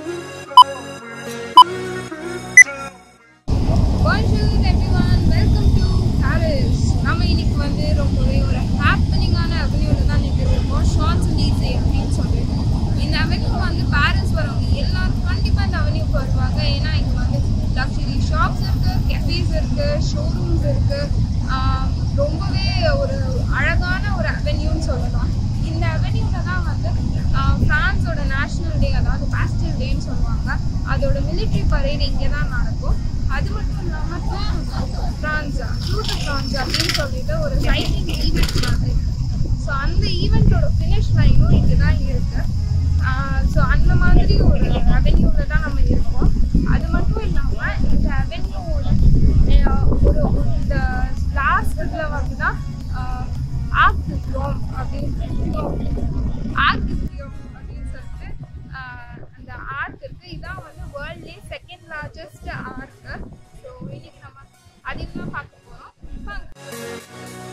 Bonjour everyone, welcome to Paris. நம்ம இன்னைக்கு வந்து ரொம்பவே ஒரு ஹாப்பனிங்கான அவென்யூவில் தான் நின்று இருக்கோம் ஷார்ட்ஸ் லீஸே அப்படின்னு சொல்லிட்டு இந்த அவென்யூ வந்து பாரிஸ் வரவங்க எல்லாரும் கண்டிப்பாக இந்த அவென்யூக்கு வருவாங்க ஏன்னா இங்கே வந்து லக்ஸரி ஷாப்ஸ் இருக்குது கெஃபேஸ் இருக்குது ஷோரூம்ஸ் இருக்குது ரொம்பவே ஒரு அழகான ஒரு அவென்யூன்னு சொல்லலாம் இந்த அவென்யூவில் தான் வந்து ஃப்ரான்ஸோட நேஷ்னல் டே அதாவது பாஸ்டில் டேன்னு சொல்லுவாங்க அதோட மிலிட்ரி பரேட் இங்கே தான் நடக்கும் அது மட்டும் இல்லாமல் ஃப்ரான்ஸ் டூர் டு ஃப்ரான்ஸ் அப்படின்னு சொல்லிட்டு ஒரு சைக்கிங் ஈவெண்ட் மாதிரி ஸோ அந்த ஈவெண்ட்டோட ஃபினிஷ் லைனும் இங்கே தான் இருக்கு ஸோ அந்த மாதிரி ஒரு அவென்யூவில் தான் நம்ம இருக்கோம் அது மட்டும் இல்லாமல் இந்த அவென்யூவோட ஒரு ஒரு இந்த லாஸ்ட் இதில் வந்து தான் ஆர்க் ரோம் அப்படின்னு ஆர்க் அப்படின்னு சொல்லிட்டு ஆஹ் அந்த ஆர்க் இருக்கு இதான் வந்து வேர்ல்ட்லேயே செகண்ட் லார்ஜஸ்ட் ஆர்க் ஸோ இன்னைக்கு நம்ம அதிகமாக பார்க்க போகிறோம் வாங்க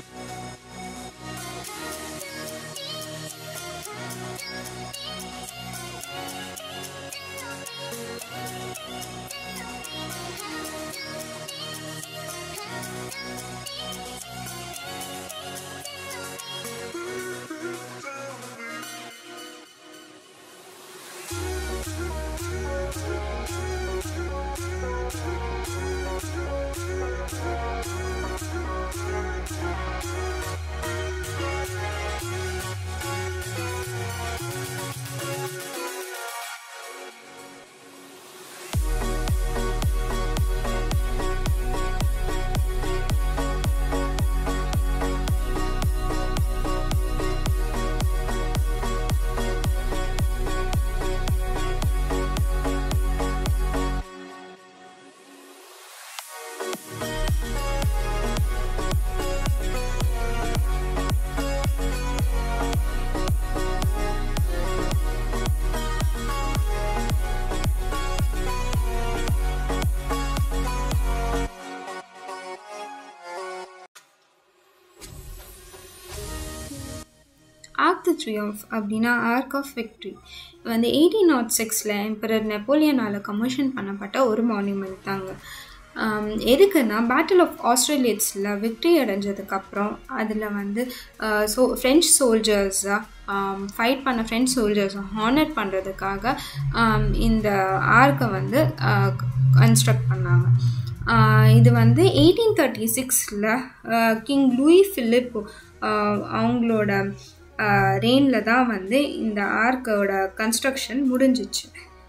ஆர்க் த ட்ரியம்ஃப் அப்படின்னா ஆர்க் ஆஃப் விக்ட்ரி வந்து எயிட்டீன் நாட் சிக்ஸில் எம்பரர் நெப்போலியனால் கமிஷன் பண்ணப்பட்ட ஒரு மான்யூமெண்ட் தாங்க ஆம், எதுக்குன்னா பேட்டில் ஆஃப் ஆஸ்திரேலியட்ஸில் விக்ட்ரி அடைஞ்சதுக்கப்புறம் அதில் வந்து ஸோ ஃப்ரெஞ்ச் சோல்ஜர்ஸாக ஃபைட் பண்ண ஃப்ரெஞ்ச் சோல்ஜர்ஸை ஹானர் பண்ணுறதுக்காக இந்த ஆர்க்கை வந்து கன்ஸ்ட்ரக்ட் பண்ணாங்க ஆஹ் இது வந்து எயிட்டீன் தேர்ட்டி சிக்ஸில் கிங் லூயி ஃபிலிப் ஆஹ் அவங்களோட ரெயினில் தான் வந்து இந்த ஆர்க்கோட கன்ஸ்ட்ரக்ஷன் முடிஞ்சிச்சு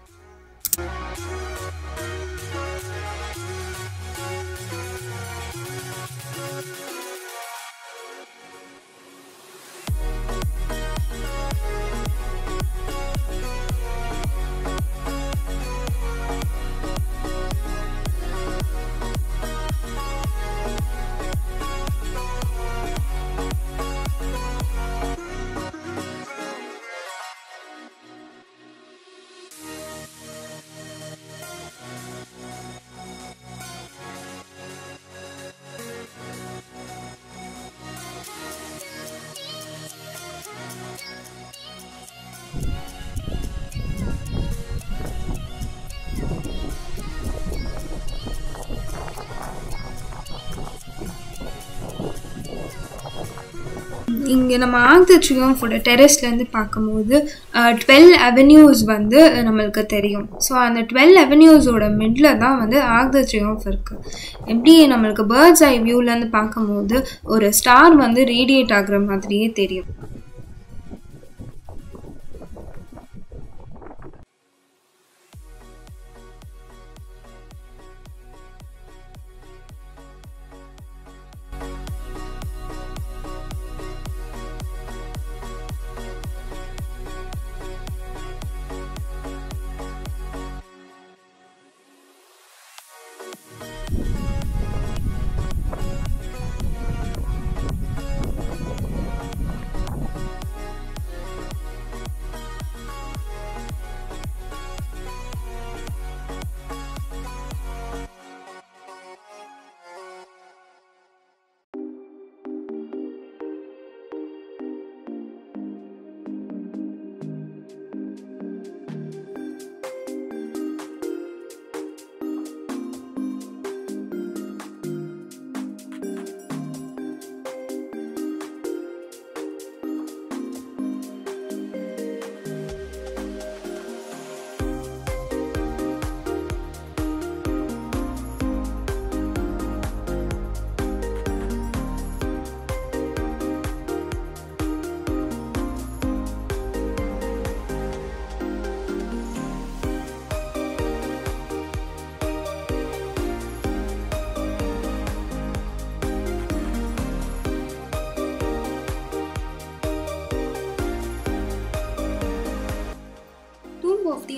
இங்கே நம்ம ஆக் த ட்ரியோம்ஃபோட டெரஸ்லேருந்து பார்க்கும்போது டுவெல் அவென்யூஸ் வந்து நம்மளுக்கு தெரியும் ஸோ அந்த டுவெல் அவென்யூஸோட மிடில் தான் வந்து ஆக் த ட்ரியோம்ஃப் இருக்குது எப்படி நம்மளுக்கு பேர்ட்ஸ் ஐ வியூலேருந்து பார்க்கும்போது ஒரு ஸ்டார் வந்து ரேடியேட் ஆகுற மாதிரியே தெரியும்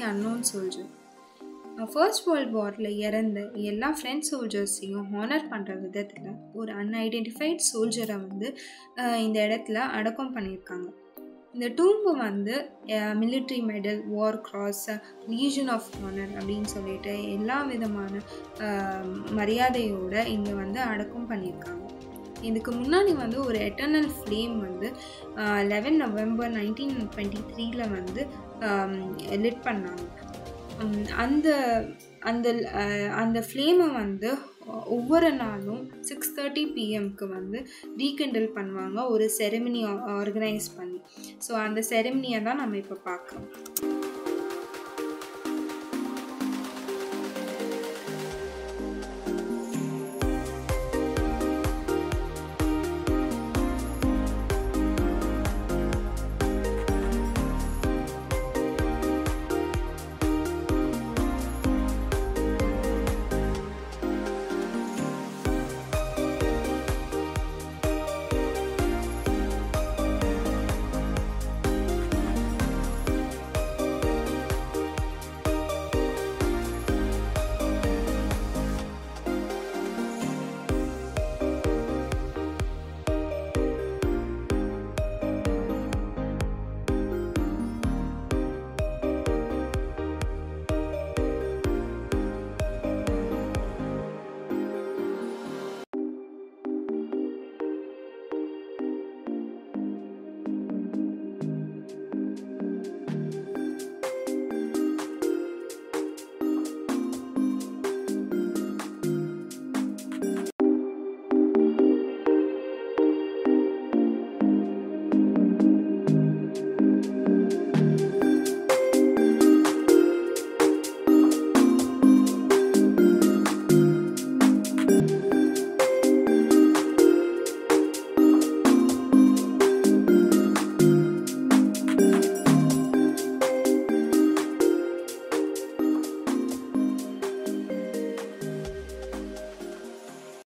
அன்னோன் சோல்ஜர் ஃபர்ஸ்ட் வேர்ல்ட் வாரில் இறந்த எல்லா ஃப்ரெண்ட் சோல்ஜர்ஸையும் ஹானர் பண்ணுற விதத்தில் ஒரு அன்ஐடென்டிஃபைட் சோல்ஜரை வந்து அஹ், இந்த இடத்துல அடக்கம் பண்ணியிருக்காங்க இந்த டூம்பு வந்து military medal war cross legion of honour அப்படின்னு சொல்லிட்டு எல்லா விதமான அஹ், மரியாதையோட இங்கே வந்து அடக்கம் பண்ணியிருக்காங்க இதுக்கு முன்னாடி வந்து ஒரு எட்டர்னல் ஃப்ளேம் வந்து லெவன் நவம்பர் நைன்டீன் டுவெண்ட்டி த்ரீல வந்து லிட் பண்ணாங்க உம், அந்த அந்த அஹ், அந்த ஃப்ளேமை வந்து ஒவ்வொரு நாளும் சிக்ஸ் தேர்ட்டி பிஎம்க்கு வந்து ரீகண்டில் பண்ணுவாங்க ஒரு செரெமனி ஆர்கனைஸ் பண்ணி ஸோ அந்த செரெமனியை தான் நம்ம இப்போ பார்க்குறோம்